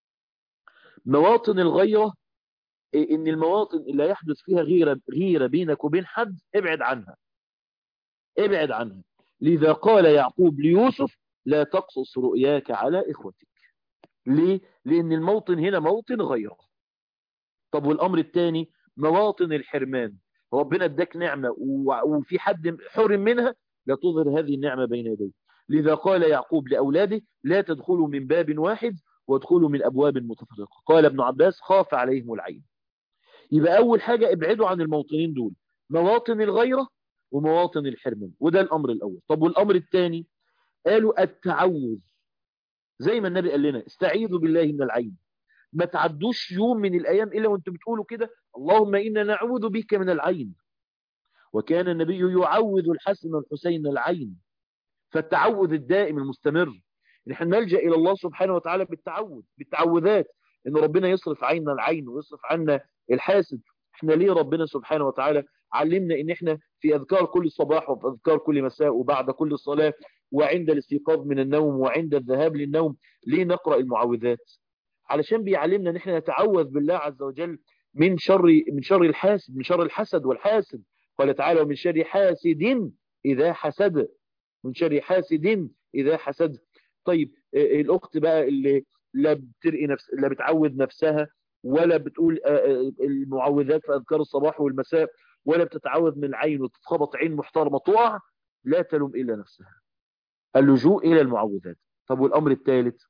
مواطن الغيرة إيه ان المواطن اللي يحدث فيها غيرة, غيرة بينك وبين حد ابعد عنها ابعد عنها لذا قال يعقوب ليوسف لا تقصص رؤياك على اخوتك ليه لان الموطن هنا موطن غيرة طب والامر الثاني مواطن الحرمان ربنا اداك نعمة وفي حد حرم منها لا تظهر هذه النعمة بين يديه لذا قال يعقوب لأولاده لا تدخلوا من باب واحد وادخلوا من أبواب متفرقة قال ابن عباس خاف عليهم العين يبقى أول حاجة ابعدوا عن الموطنين دول مواطن الغيرة ومواطن الحرمان وده الأمر الأول طب والأمر الثاني قالوا التعوذ زي ما النبي قال لنا استعيذوا بالله من العين ما تعدوش يوم من الأيام إلا وانتم بتقولوا كده اللهم إنا نعوذ بك من العين وكان النبي يعوذ الحسن والحسين العين فالتعوذ الدائم المستمر نحن نلجأ إلى الله سبحانه وتعالى بالتعوذ بالتعوذات إن ربنا يصرف عنا العين ويصرف عنا الحاسد احنا ليه ربنا سبحانه وتعالى علمنا ان احنا في اذكار كل صباح وفي اذكار كل مساء وبعد كل صلاة وعند الاستيقاظ من النوم وعند الذهاب للنوم ليه نقرأ المعوذات علشان بيعلمنا ان احنا نتعوذ بالله عز وجل من شر من شر الحاسد من شر الحسد والحاسد قال تعالى ومن شر حاسد اذا حسد من شر حاسد اذا حسد طيب الاخت بقى اللي لا بترقي نفس لا بتعوذ نفسها ولا بتقول المعوذات في اذكار الصباح والمساء ولا بتتعوذ من العين وتتخبط عين محترمه تقع لا تلوم الا نفسها اللجوء الى المعوذات طب والامر الثالث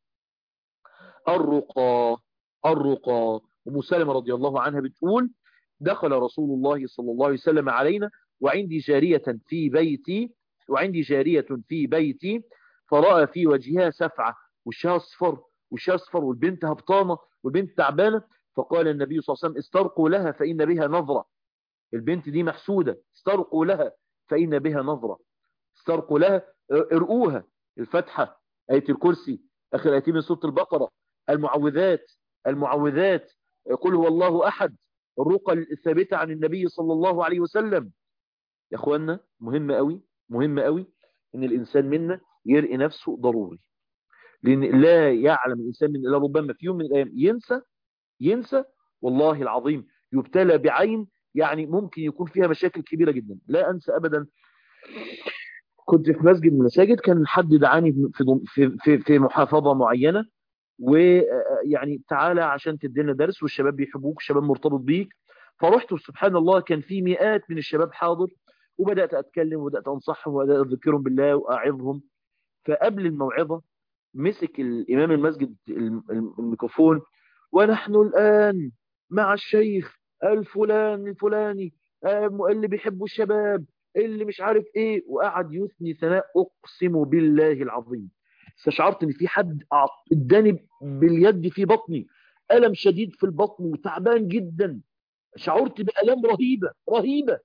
الرقى الرقى أم سلمة رضي الله عنها بتقول دخل رسول الله صلى الله عليه وسلم علينا وعندي جارية في بيتي وعندي جارية في بيتي فرأى في وجهها سفعة وشها اصفر وشها اصفر والبنت هبطانة والبنت تعبانة فقال النبي صلى الله عليه وسلم استرقوا لها فإن بها نظرة البنت دي محسودة استرقوا لها فإن بها نظرة استرقوا لها ارقوها الفتحة آية الكرسي آخر آيتين من سورة البقرة المعوذات المعوذات قل هو الله أحد الرقى الثابتة عن النبي صلى الله عليه وسلم يا أخوانا مهم قوي مهم قوي إن الإنسان منا يرئي نفسه ضروري لأن لا يعلم الإنسان من إلا ربما في يوم من الأيام ينسى ينسى والله العظيم يبتلى بعين يعني ممكن يكون فيها مشاكل كبيرة جدا لا أنسى أبدا كنت في مسجد من المساجد كان حد دعاني في في في محافظة معينة ويعني تعالى عشان تدينا درس والشباب بيحبوك الشباب مرتبط بيك فرحت سبحان الله كان في مئات من الشباب حاضر وبدأت أتكلم وبدأت أنصحهم وبدأت أذكرهم بالله وأعظهم فقبل الموعظة مسك الإمام المسجد الميكروفون ونحن الآن مع الشيخ الفلان الفلاني اللي بيحبوا الشباب اللي مش عارف ايه وقعد يثني ثناء اقسم بالله العظيم استشعرت ان في حد اداني باليد في بطني الم شديد في البطن وتعبان جدا شعرت بالام رهيبه رهيبه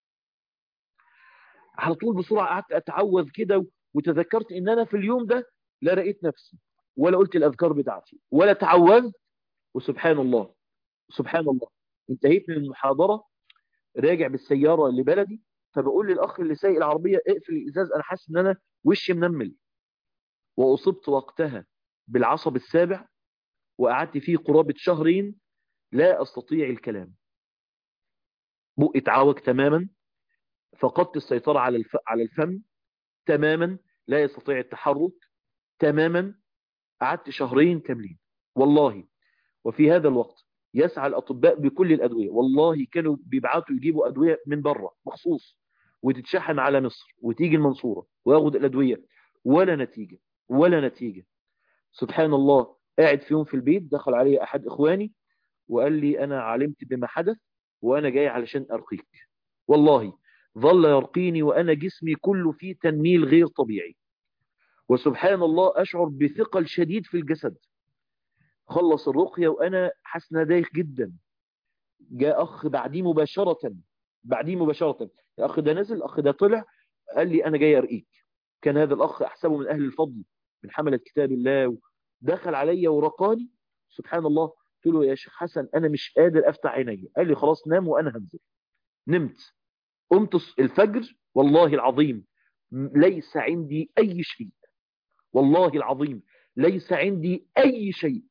على طول بسرعه قعدت اتعوذ كده وتذكرت ان انا في اليوم ده لا رأيت نفسي ولا قلت الاذكار بتاعتي ولا تعوذت وسبحان الله سبحان الله انتهيت من المحاضره راجع بالسياره لبلدي فبقول للاخ اللي سايق العربيه اقفل الازاز انا حاسس ان انا وشي منمل واصبت وقتها بالعصب السابع وقعدت فيه قرابه شهرين لا استطيع الكلام بقي اتعوج تماما فقدت السيطره على الف... على الفم تماما لا يستطيع التحرك تماما قعدت شهرين كاملين والله وفي هذا الوقت يسعى الأطباء بكل الأدوية والله كانوا بيبعتوا يجيبوا أدوية من بره مخصوص وتتشحن على مصر وتيجي المنصورة وياخد الأدوية ولا نتيجة ولا نتيجة سبحان الله قاعد في يوم في البيت دخل علي أحد إخواني وقال لي أنا علمت بما حدث وأنا جاي علشان أرقيك والله ظل يرقيني وأنا جسمي كله فيه تنميل غير طبيعي وسبحان الله أشعر بثقل شديد في الجسد خلص الرقية وأنا حاسس دايخ جدا جاء أخ بعديه مباشرة بعديه مباشرة الأخ ده نزل الأخ ده طلع قال لي أنا جاي أرقيك كان هذا الأخ أحسبه من أهل الفضل من حملة كتاب الله دخل علي ورقاني سبحان الله قلت له يا شيخ حسن أنا مش قادر أفتح عيني قال لي خلاص نام وأنا هنزل نمت قمت الفجر والله العظيم ليس عندي أي شيء والله العظيم ليس عندي أي شيء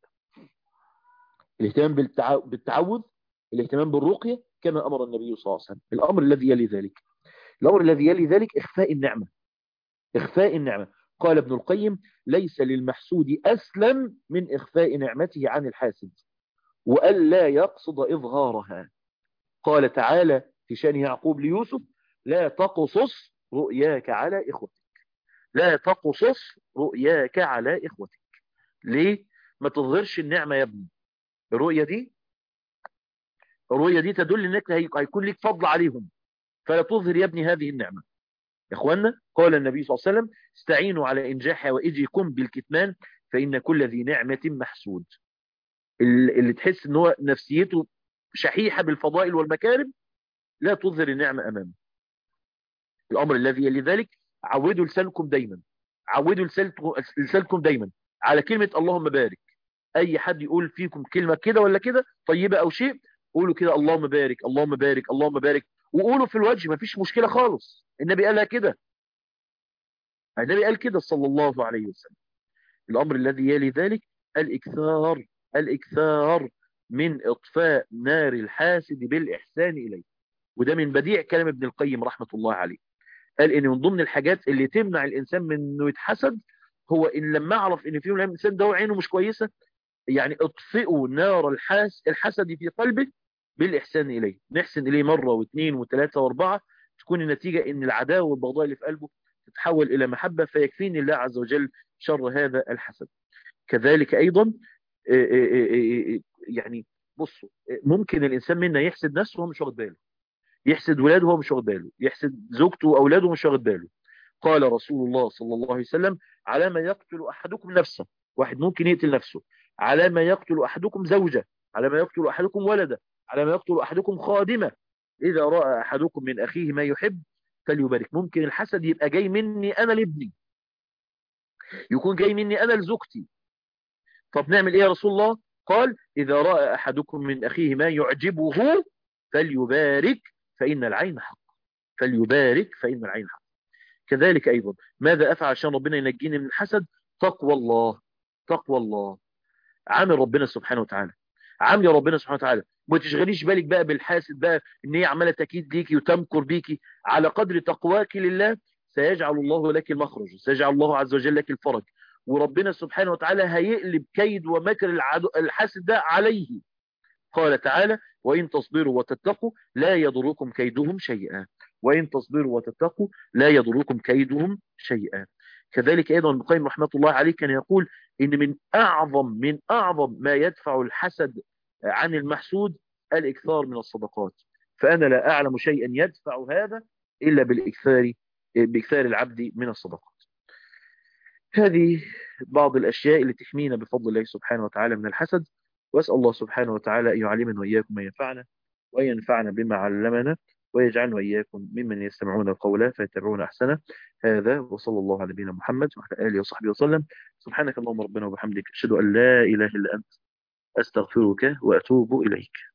الاهتمام بالتعوذ الاهتمام بالرقية كما أمر النبي صلى الله عليه وسلم الأمر الذي يلي ذلك الأمر الذي يلي ذلك إخفاء النعمة إخفاء النعمة قال ابن القيم ليس للمحسود أسلم من إخفاء نعمته عن الحاسد وألا يقصد إظهارها قال تعالى في شأن يعقوب ليوسف لا تقصص رؤياك على إخوتك لا تقصص رؤياك على إخوتك ليه؟ ما تظهرش النعمة يا ابني الرؤية دي الرؤية دي تدل انك هيكون لك فضل عليهم فلا تظهر يا ابني هذه النعمة يا اخوانا قال النبي صلى الله عليه وسلم استعينوا على انجاح وإجيكم بالكتمان فإن كل ذي نعمة محسود اللي تحس ان هو نفسيته شحيحة بالفضائل والمكارم لا تظهر النعمة أمامه الأمر الذي يلي ذلك عودوا لسانكم دايما عودوا لسانكم دايما على كلمة اللهم بارك اي حد يقول فيكم كلمة كده ولا كده طيبة او شيء قولوا كده اللهم بارك اللهم بارك اللهم بارك وقولوا في الوجه مفيش مشكلة خالص النبي قالها كده النبي قال كده صلى الله عليه وسلم الامر الذي يلي ذلك الاكثار الاكثار من اطفاء نار الحاسد بالاحسان اليه وده من بديع كلام ابن القيم رحمة الله عليه قال ان من ضمن الحاجات اللي تمنع الانسان من انه يتحسد هو ان لما اعرف ان في يوم الانسان ده عينه مش كويسه يعني اطفئوا نار الحاس الحسد في قلبه بالإحسان إليه نحسن إليه مرة واثنين وثلاثة واربعة تكون النتيجة إن العداوة والبغضاء اللي في قلبه تتحول إلى محبة فيكفيني الله عز وجل شر هذا الحسد كذلك أيضا يعني بصوا ممكن الإنسان منا يحسد نفسه وهو مش واخد باله يحسد ولاده وهو مش واخد باله يحسد زوجته وأولاده ومش واخد باله قال رسول الله صلى الله عليه وسلم على ما يقتل أحدكم نفسه واحد ممكن يقتل نفسه على ما يقتل أحدكم زوجة على ما يقتل أحدكم ولده على ما يقتل أحدكم خادمة إذا رأى أحدكم من أخيه ما يحب فليبارك ممكن الحسد يبقى جاي مني أنا لابني يكون جاي مني أنا لزوجتي طب نعمل إيه يا رسول الله قال إذا رأى أحدكم من أخيه ما يعجبه فليبارك فإن العين حق فليبارك فإن العين حق كذلك أيضا ماذا أفعل عشان ربنا ينجيني من الحسد تقوى الله تقوى الله عامل ربنا سبحانه وتعالى عامل ربنا سبحانه وتعالى ما تشغليش بالك بقى بالحاسد بقى ان هي عماله تكيد ليكي وتمكر بيكي على قدر تقواك لله سيجعل الله لك المخرج سيجعل الله عز وجل لك الفرج وربنا سبحانه وتعالى هيقلب كيد ومكر العدو الحاسد ده عليه قال تعالى وإن تصبروا وتتقوا لا يضركم كيدهم شيئا وإن تصبروا وتتقوا لا يضركم كيدهم شيئا كذلك أيضا ابن القيم رحمة الله عليه كان يقول إن من أعظم من أعظم ما يدفع الحسد عن المحسود الإكثار من الصدقات فأنا لا أعلم شيئا يدفع هذا إلا بالإكثار بإكثار العبد من الصدقات هذه بعض الأشياء اللي تحمينا بفضل الله سبحانه وتعالى من الحسد وأسأل الله سبحانه وتعالى أن يعلمنا وإياكم ما ينفعنا وأن ينفعنا بما علمنا ويجعلنا وإياكم ممن يستمعون القول فيتبعون أحسنه هذا وصلى الله على نبينا محمد وعلى آله وصحبه وسلم سبحانك اللهم ربنا وبحمدك أشهد أن لا إله إلا أنت أستغفرك وأتوب إليك